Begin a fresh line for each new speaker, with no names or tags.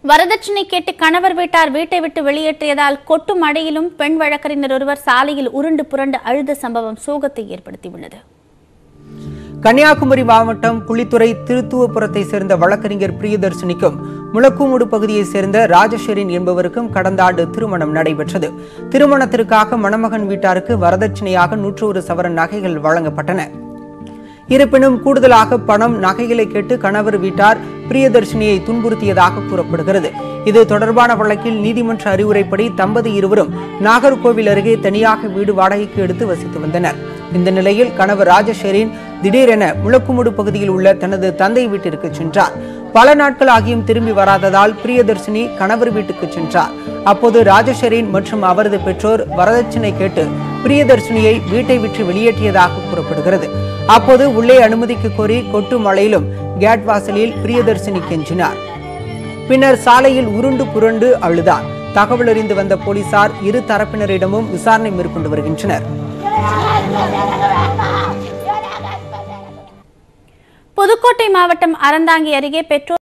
வரதட்சணை கேட்டு கணவர் வீட்டார் வீட்டை விட்டு வெளியேற்றியதால் கொட்டும் மழையிலும் பெண் வழக்கறிஞர் ஒருவர் சாலையில் உருண்டு புரண்டு அழுத சம்பவம் சோகத்தை ஏற்படுத்தியுள்ளது
கன்னியாகுமரி மாவட்டம் குளித்துறை திருத்துவபுரத்தை சேர்ந்த வழக்கறிஞர் பிரியதர்ஷினிக்கும் முளக்கூமுடு பகுதியைச் சேர்ந்த ராஜேஸ்வரின் என்பவருக்கும் கடந்த ஆண்டு திருமணம் நடைபெற்றது திருமணத்திற்காக மணமகன் வீட்டாருக்கு வரதட்சணையாக நூற்று ஒரு சவரன் நகைகள் வழங்கப்பட்டன இருப்பினும் கூடுதலாக பணம் நகைகளை கேட்டு கணவர் வீட்டார் பிரியதர்ஷினியை துன்புறுத்தியதாக கூறப்படுகிறது இது தொடர்பான வழக்கில் நீதிமன்ற அறிவுரைப்படி தம்பதி இருவரும் நாகர்கோவில் அருகே தனியாக வீடு வாடகைக்கு எடுத்து வசித்து வந்தனர் இந்த நிலையில் கணவர் ராஜேஸ்வரின் திடீரென முழக்குமுடு பகுதியில் உள்ள தனது தந்தை வீட்டிற்கு சென்றார் பல நாட்கள் ஆகியும் திரும்பி வராததால் பிரியதர்ஷினி கணவர் வீட்டுக்கு சென்றார் அப்போது ராஜேஸ்வரின் மற்றும் அவரது பெற்றோர் வரதட்சணை கேட்டு பிரியதர்ஷினியை வீட்டை விட்டு வெளியேற்றியதாக கூறப்படுகிறது அப்போது உள்ளே அனுமதிக்கு கோரி கொட்டு மழையிலும் கேட் வாசலில் பிரியதர்ஷினி கெஞ்சினார் பின்னர் சாலையில் உருண்டு புரண்டு அழுதார் தகவல் அறிந்து வந்த போலீசார் இரு தரப்பினரிடமும் விசாரணை மேற்கொண்டு வருகின்றனர்
புதுக்கோட்டை மாவட்டம் அறந்தாங்கி அருகே பெற்றோர்